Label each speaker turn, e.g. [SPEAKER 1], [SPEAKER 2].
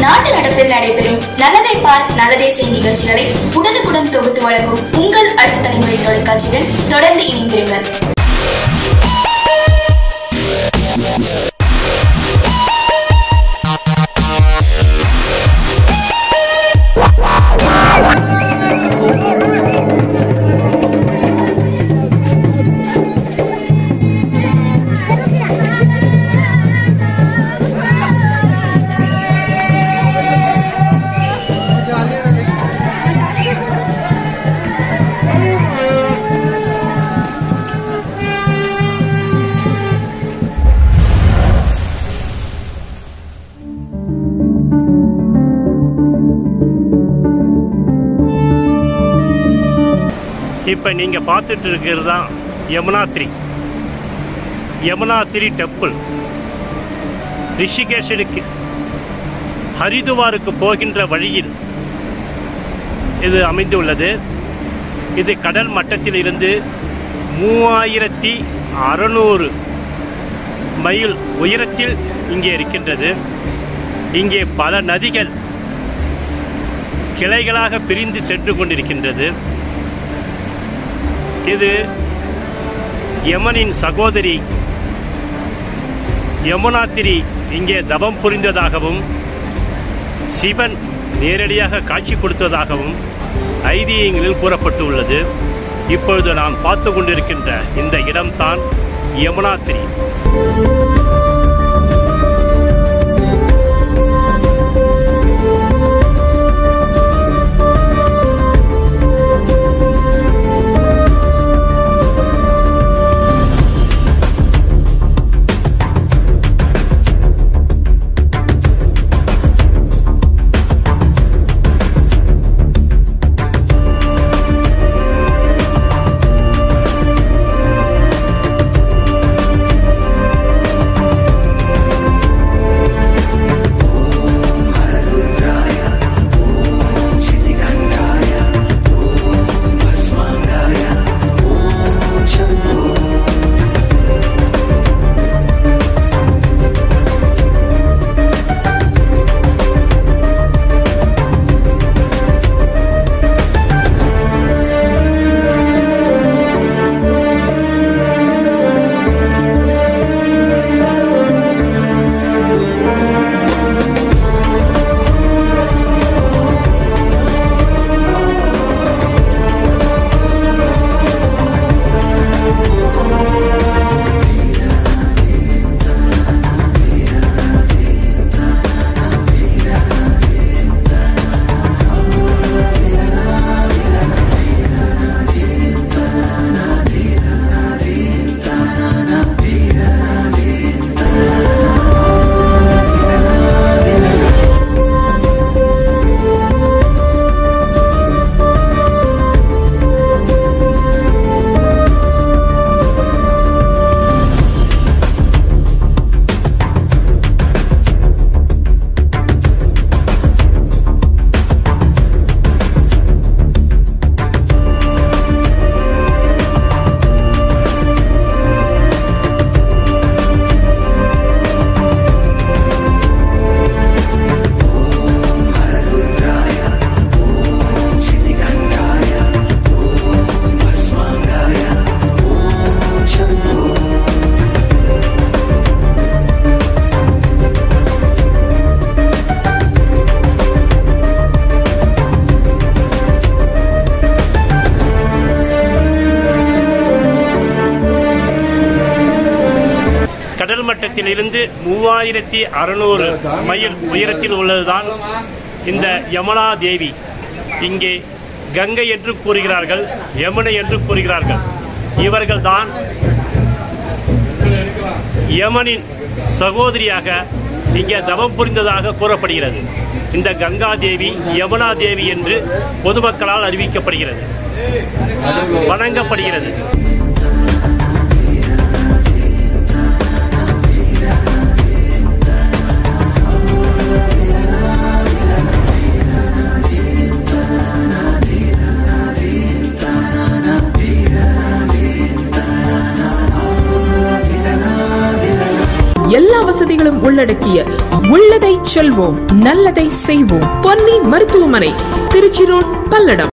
[SPEAKER 1] நாட்டு நடப்பில் நடைபெறும் நல்லதை பார் நல்லதே செய் நிகழ்ச்சிகளை உடனுக்குடன் தொகுத்து வழங்கும் உங்கள் அடுத்த தலைமுறை தொலைக்காட்சியுடன் தொடர்ந்து இணைந்திருங்கள்
[SPEAKER 2] இப்போ நீங்கள் பார்த்துட்டு இருக்கிறது தான் யமுனாத்ரி யமுனாத்ரி டெம்பிள் ரிஷிகேஷனுக்கு ஹரிதுவாருக்கு போகின்ற வழியில் இது அமைந்துள்ளது இது கடல் மட்டத்தில் இருந்து மூவாயிரத்தி அறநூறு மைல் உயரத்தில் இங்கே இருக்கின்றது இங்கே பல நதிகள் கிளைகளாக பிரிந்து சென்று கொண்டிருக்கின்றது இது யமனின் சகோதரி யமுனாத்திரி இங்கே தவம் புரிந்ததாகவும் சிவன் நேரடியாக காட்சி கொடுத்ததாகவும் ஐதீகங்களில் கூறப்பட்டுள்ளது இப்பொழுது நாம் பார்த்து கொண்டிருக்கின்ற இந்த இடம்தான் யமுனாத்திரி கடல் மட்டத்தில் இருந்து மூவாயிரத்தி அறுநூறு மைல் உயரத்தில் உள்ளதுதான் இந்த யமுனா தேவி இங்கே கங்கை என்று கூறுகிறார்கள் யமுனை என்று கூறுகிறார்கள் இவர்கள்தான் யமனின் சகோதரியாக இங்கே தவம் புரிந்ததாக கூறப்படுகிறது இந்த கங்கா தேவி யமுனா தேவி என்று பொதுமக்களால் அறிவிக்கப்படுகிறது வணங்கப்படுகிறது
[SPEAKER 3] எல்லா வசதிகளும் உள்ளடக்கிய உள்ள நல்லதை சொல்வோம் நல்லதை செய்வோம் பொன்னி மருத்துவமனை திருச்சி ரோட் பல்லடம்